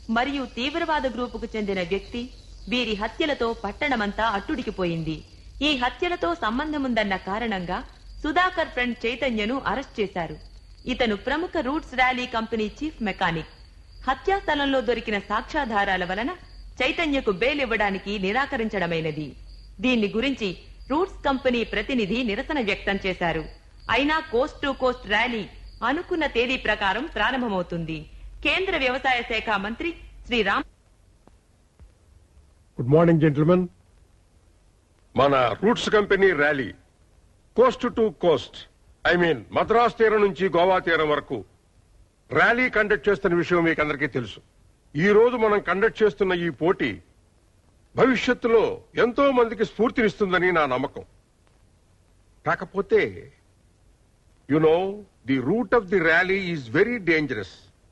మరియు తీవ్రవాద గ్రూపుకు చెందిన వ్యక్తి వీరి హత్యలతో పట్టణమంతా అట్టుడికిపోయింది ఈ హత్యలతో సంబంధముందన్న కారణంగా సుధాకర్ ఫ్రెండ్ చైతన్యను అరెస్ట్ చేశారు ఇతను ప్రముఖ roots rally company chief mechanic హత్యా స్థలంలో దొరికిన సాక్ష్యాధారాల వలన చైతన్యకు బెయిల్ ఇవ్వడానికి నిరాకరించడమైనది దీన్ని గురించి రూట్స్ కంపెనీ ప్రతినిధి నిరసన వ్యక్తం చేశారు అయినా కోస్ట్ టు కోస్ట్ ర్యాలీ అనుకున్న తేదీ ప్రకారం ప్రారంభమవుతుంది కేంద్ర వ్యవసాయ శాఖ మంత్రి Shri Ram good morning gentlemen మన roots company rally coast to coast I mean Madras తీరం నుంచి గోవా తీరం వరకు ర్యాలీ కండక్ట్ చేస్తున్న విషయం మీకు అందరికీ తెలుసు ఈ రోజు మనం కండక్ట్ చేస్తున్న ఈ పోటీ భవిష్యత్తులో ఎంతో మందికి స్ఫూర్తినిస్తుందని నా నమ్మకం కాకపోతే you know the route of the rally is very dangerous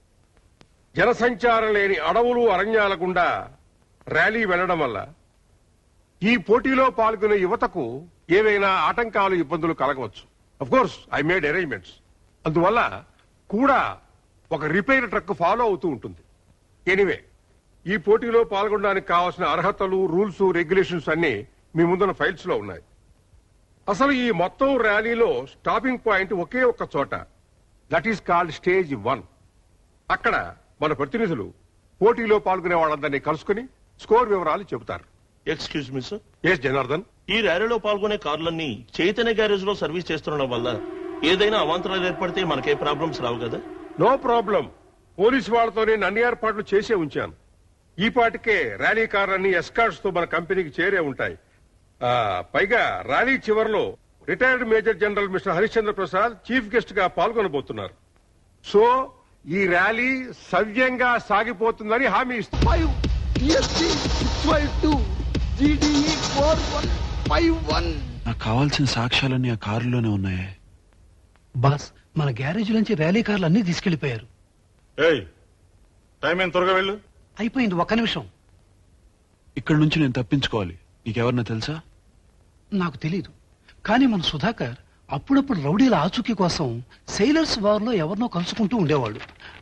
జనసంచారం లేని అడవులు అరణ్యాల గుండా ర్యాలీ వెళ్లడం వల్ల ఈ పోటీలో పాల్గొనే యువతకు ఏవైనా ఆటంకాలు ఇబ్బందులు కలగవచ్చు of course I made arrangements అందువల్ల కూడా ఒక రిపేర్ ట్రక్ ఫాలో అవుతూ ఉంటుంది ఎనీవే ఈ పోటీలో పాల్గొనడానికి కావాల్సిన అర్హతలు రూల్స్ రెగ్యులేషన్స్ అన్ని మీ ముందున్న ఫైల్స్ లో ఉన్నాయి అసలు ఈ మొత్తం ర్యాలీలో స్టాపింగ్ పాయింట్ ఒకే ఒక్క చోట that is called stage one అక్కడ మన ప్రతినిధులు పోటీలో పాల్గొనే వాళ్ళందరినీ కలుసుకుని స్కోర్ వివరాలు చెబుతారు excuse me sir yes Janardhan ఈ ర్యాలీలో పాల్గొనే కార్లన్నీ చైతన్య గ్యారేజ్ లో సర్వీస్ చేస్తుండడం వల్ల ఏదైనా అవాంతరాలు ఏర్పడితే మనకే ప్రాబ్లమ్స్ రావు కదా నో ప్రాబ్లం పోలీసు వాళ్ళతో నేను అన్ని ఏర్పాట్లు చేసే ఉంచాను ఈ పాటికే ర్యాలీ కార్లన్నీ ఎస్కార్ట్స్ తో మన కంపెనీకి చేరే ఉంటాయి ఆ, పైగా ర్యాలీ చివరిలో retired major general mister Harishchandra Prasad chief guest గా పాల్గొనబోతున్నారు సో ఈ ర్యాలీ సవ్యంగా సాగిపోతుందని హామీ ఇస్తుంది five EST six five two GDE four one five one. నాకు కావాల్సిన సాక్ష్యాలన్నీ ఆ కారులోనే ఉన్నాయే బాస్ మన గ్యారేజ్ నుంచి ర్యాలీ కార్లు అన్ని తీసుకెళ్లిపోయారు ఏయ్ టైం ఏం త్వరగా వెళ్ళు అయిపోయింది ఒక్క నిమిషం ఇక్కడ నుంచి నేను తప్పించుకోవాలి నీకెవరన్నా తెలుసా నాకు తెలీదు కానీ మన సుధాకర్ అప్పుడప్పుడు రౌడీల ఆచూకీ కోసం సెయిలర్స్ వార్ లో ఎవరినో కలుసుకుంటూ ఉండేవాడు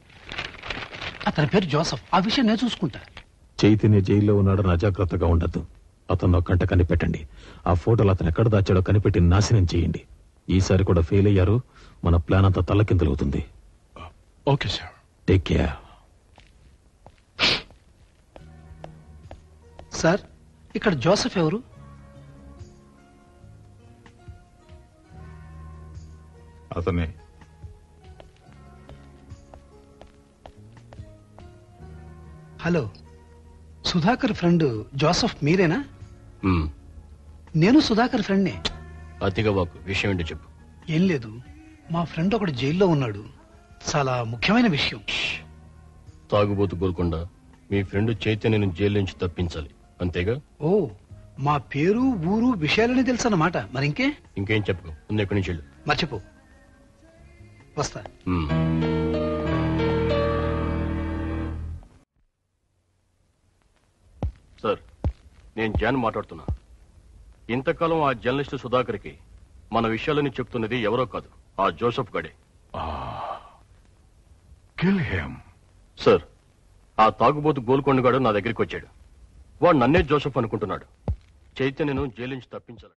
అతని పేరు జోసఫ్ ఆ విషయం నేను చూసుకుంటా చైతన్య జైల్లో ఉన్నాడని అజాగ్రత్తగా ఉండద్దు అతను కంట కనిపెట్టండి ఆ ఫోటోలు అతను ఎక్కడ దాచాడో కనిపెట్టి నాశనం చేయండి ఈసారి కూడా ఫెయిల్ అయ్యారు మన ప్లాన్ అంతా తల్లకిందులవుతుంది okay sir take care sir ఇక్కడ జోసఫ్ ఎవరు అతనే హలో సుధాకర్ ఫ్రెండ్ జోసఫ్ మీరేనా నేను సుధాకర్ ఫ్రెండ్నే అతిగా వాకు విషయం ఏంటో చెప్పు ఏం లేదు మా ఫ్రెండ్ ఒకడు జైల్లో ఉన్నాడు చాలా ముఖ్యమైన విషయం తాగుబోతు గోల్కొండ మీ ఫ్రెండ్ చైతన్యను జైలు నుంచి తప్పించాలి అంతేగా ఓ మా పేరు ఊరు విషయాలని తెలుసు అన్నమాట మరి ఇంకే ఇంకేం చెప్పు ముందు ఎక్కడి నుంచి వెళ్ళు మర్చిపో వస్తా మ్మ్. సార్ నేను జాన్ మాట్లాడుతున్నా ఇంతకాలం ఆ జర్నలిస్ట్ సుధాకర్కి మన విషయాలని చెప్తున్నది ఎవరో కాదు ఆ జోసఫ్ గడే కిల్ హిమ్ సార్ ఆ తాగుబోతు గోల్కొండగాడు నా దగ్గరికి వచ్చాడు వాడు నన్నే జోసఫ్ అనుకుంటున్నాడు చైతన్యను జైలు నుంచి తప్పించాలి